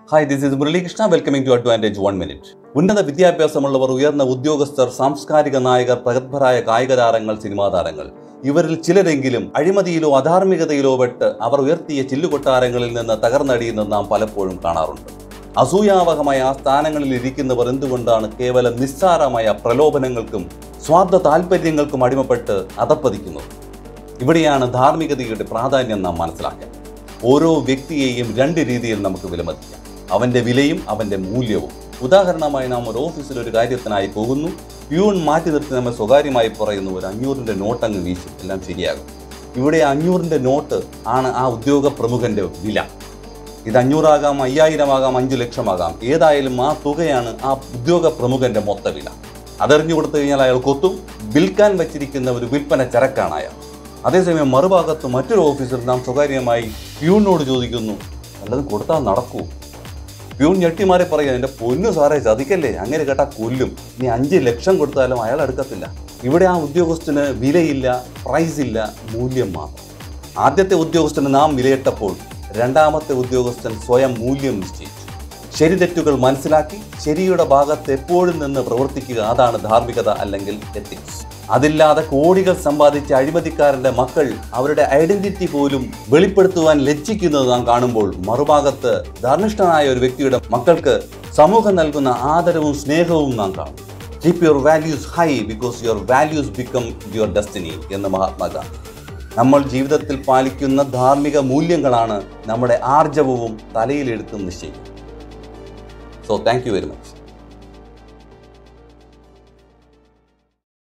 hi this is Muralikrishna welcoming to advantage one minute ഉന്നത വിദ്യാഭ്യാസമുള്ളവർ ഉയർന്ന ഉദ്യോഗസ്ഥർ സാംസ്കാരിക നായകർ പ്രഗത്ഭരായ കായിക താരങ്ങൾ സിനിമാ താരങ്ങൾ ഇവരിൽ ചിലരെങ്കിലും അഴിമതിയിലോ അധാർമികതയിലോ പെട്ട് അവർ ഉയർത്തിയ ചില്ലുകൊട്ടാരങ്ങളിൽ നിന്ന് തകർന്നടിയുന്നത് നാം പലപ്പോഴും കാണാറുണ്ട് അസൂയാവഹമായ ആ സ്ഥാനങ്ങളിൽ ഇരിക്കുന്നവർ എന്തുകൊണ്ടാണ് കേവലം നിസ്സാരമായ പ്രലോഭനങ്ങൾക്കും സ്വാർത്ഥ താല്പര്യങ്ങൾക്കും അടിമപ്പെട്ട് അതപ്പതിക്കുന്നത് ഇവിടെയാണ് ധാർമ്മികതയുടെ പ്രാധാന്യം നാം മനസ്സിലാക്കേണ്ടത് ഓരോ വ്യക്തിയെയും രണ്ട് രീതിയിൽ നമുക്ക് വിലമതിക്കാം അവൻ്റെ വിലയും അവൻ്റെ മൂല്യവും ഉദാഹരണമായി നാം ഒരു ഓഫീസിൽ ഒരു കാര്യത്തിനായി പോകുന്നു പ്യൂൺ മാറ്റി നിർത്തി നമ്മൾ സ്വകാര്യമായി പറയുന്നു ഒരു അഞ്ഞൂറിൻ്റെ നോട്ട് അങ്ങ് വീശും എല്ലാം ശരിയാകും ഇവിടെ അഞ്ഞൂറിൻ്റെ നോട്ട് ആണ് ആ ഉദ്യോഗ പ്രമുഖൻ്റെ വില ഇത് അഞ്ഞൂറാകാം അയ്യായിരമാകാം അഞ്ചു ലക്ഷമാകാം ഏതായാലും ആ തുകയാണ് ആ ഉദ്യോഗ പ്രമുഖന്റെ മൊത്ത വില അതറിഞ്ഞു കൊടുത്തു കഴിഞ്ഞാൽ അയാൾ കൊത്തും വിൽക്കാൻ വച്ചിരിക്കുന്ന ഒരു വിൽപ്പന ചരക്കാണ് അയാൾ അതേസമയം മറുഭാഗത്ത് മറ്റൊരു ഓഫീസർ നാം സ്വകാര്യമായി പ്യൂണിനോട് ചോദിക്കുന്നു വല്ലതും കൊടുത്താൽ നടക്കൂ പ്യൂൺ ഞെട്ടിമാരെ പറയാം എൻ്റെ പൊന്നു സാറേ ചതിക്കല്ലേ അങ്ങനെ കേട്ടാ കൊല്ലും ഇനി അഞ്ച് ലക്ഷം കൊടുത്താലും അയാൾ എടുക്കത്തില്ല ഇവിടെ ആ ഉദ്യോഗസ്ഥന് വിലയില്ല പ്രൈസ് ഇല്ല മൂല്യം മാത്രം ആദ്യത്തെ ഉദ്യോഗസ്ഥന് നാം വിലയിട്ടപ്പോൾ രണ്ടാമത്തെ ഉദ്യോഗസ്ഥൻ സ്വയം മൂല്യം നിശ്ചയിച്ചു ശരി തെറ്റുകൾ മനസ്സിലാക്കി ശരിയുടെ ഭാഗത്ത് എപ്പോഴും നിന്ന് പ്രവർത്തിക്കുക അതാണ് ധാർമ്മികത അല്ലെങ്കിൽ എത്തിക്സ് അതില്ലാതെ കോടികൾ സമ്പാദിച്ച അഴിമതിക്കാരന്റെ മക്കൾ അവരുടെ ഐഡന്റിറ്റി പോലും വെളിപ്പെടുത്തുവാൻ ലജ്ജിക്കുന്നത് നാം കാണുമ്പോൾ മറുഭാഗത്ത് ധർമ്മിഷ്ഠനായ ഒരു വ്യക്തിയുടെ മക്കൾക്ക് സമൂഹം നൽകുന്ന ആദരവും സ്നേഹവും നാം കാണും keep your values high because your values become your destiny എന്ന് മഹാത്മാഗാന്ധി നമ്മൾ ജീവിതത്തിൽ പാലിക്കുന്ന ധാർമ്മിക മൂല്യങ്ങളാണ് നമ്മുടെ ആർജവവും തലയിലെടുത്തും നിശ്ചയിക്കുന്നത് so thank you very much